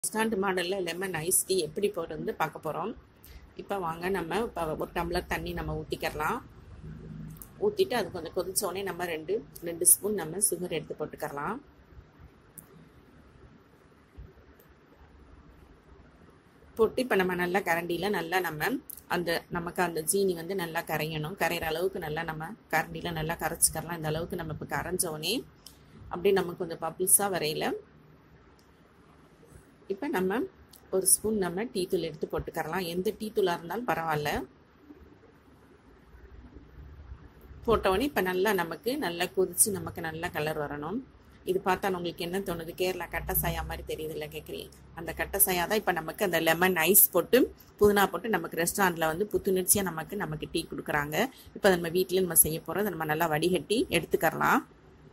restaurant மாடலில் lemon ice tea எப்படி போடுறது பார்க்க போகிறோம் இப்போ வாங்க நம்ம இப்போ ஒரு டம்ளர் தண்ணி நம்ம ஊற்றிக்கிறலாம் ஊற்றிட்டு அது கொஞ்சம் கொதிச்சோடனே நம்ம ரெண்டு ரெண்டு ஸ்பூன் நம்ம சுகர் எடுத்து போட்டுக்கரலாம் போட்டு இப்போ நம்ம நல்லா கரண்டியில் நல்லா நம்ம அந்த நமக்கு அந்த ஜீனி வந்து நல்லா கரையணும் கரையிற அளவுக்கு நல்லா நம்ம கரண்டியில் நல்லா கரைச்சிக்கரலாம் இந்த அளவுக்கு நம்ம இப்போ கரைஞ்சோடனே அப்படியே நம்ம கொஞ்சம் பபிள்ஸாக வரையில் இப்போ நம்ம ஒரு ஸ்பூன் நம்ம டீ தூள் எடுத்து போட்டுக்கரலாம் எந்த டீ தூளாக இருந்தாலும் பரவாயில்ல போட்டவொடனே இப்போ நல்லா நமக்கு நல்லா கொதித்து நமக்கு நல்லா கலர் வரணும் இது பார்த்தா உங்களுக்கு என்ன தோணுது கேரளா கட்ட சாயா மாதிரி தெரியுது இல்லை கேட்குறீங்க அந்த கட்ட சாயா தான் இப்போ நமக்கு அந்த லெமன் ஐஸ் போட்டு புதினா போட்டு நமக்கு ரெஸ்டாரண்ட்டில் வந்து புத்துணர்ச்சியாக நமக்கு நமக்கு டீ கொடுக்குறாங்க இப்போ நம்ம வீட்டில் நம்ம செய்ய போகிறோம் அதை நம்ம நல்லா வடிகட்டி எடுத்துக்கரலாம்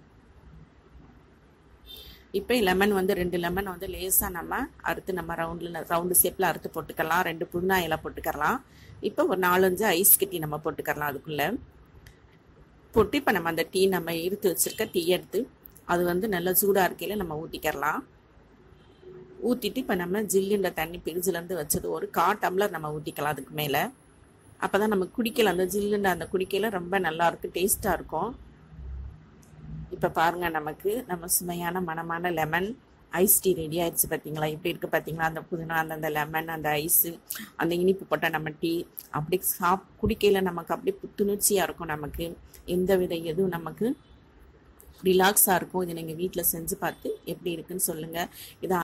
இப்போ லெமன் வந்து ரெண்டு லெமன் வந்து லேசாக நம்ம அறுத்து நம்ம ரவுண்டில் ரவுண்டு ஷேப்பில் அறுத்து போட்டுக்கலாம் ரெண்டு புதினா இலை போட்டுக்கலாம் இப்போ ஒரு நாலஞ்சு ஐஸ் கட்டி நம்ம போட்டுக்கலாம் அதுக்குள்ளே போட்டு இப்போ நம்ம அந்த டீ நம்ம இருத்து வச்சுருக்க டீ எடுத்து அது வந்து நல்லா சூடாக இருக்கையில் நம்ம ஊற்றிக்கிறலாம் ஊற்றிட்டு இப்போ நம்ம ஜில்லுன்ற தண்ணி பிரிட்ஜிலேருந்து வச்சது ஒரு கா டம்ளர் நம்ம ஊற்றிக்கலாம் அதுக்கு மேலே அப்போ தான் நம்ம குடிக்கல அந்த ஜில்லுன்ற அந்த குடிக்கையில் ரொம்ப நல்லாயிருக்கும் டேஸ்ட்டாக இருக்கும் இப்போ பாருங்கள் நமக்கு நம்ம சுமையான மனமான லெமன் ஐஸ் டீ ரெடி ஆயிடுச்சு பார்த்தீங்களா இப்படி இருக்குது பார்த்தீங்களா அந்த புதினா அந்த அந்த லெமன் அந்த ஐஸு அந்த இனிப்பு போட்ட நம்ம டீ அப்படி சாப் குடிக்கையில் நமக்கு அப்படியே புத்துணர்ச்சியாக இருக்கும் நமக்கு எந்த வித எதுவும் நமக்கு ரிலாக்ஸாக இருக்கும் இதை நீங்கள் வீட்டில் செஞ்சு பார்த்து எப்படி இருக்குன்னு சொல்லுங்கள் இதை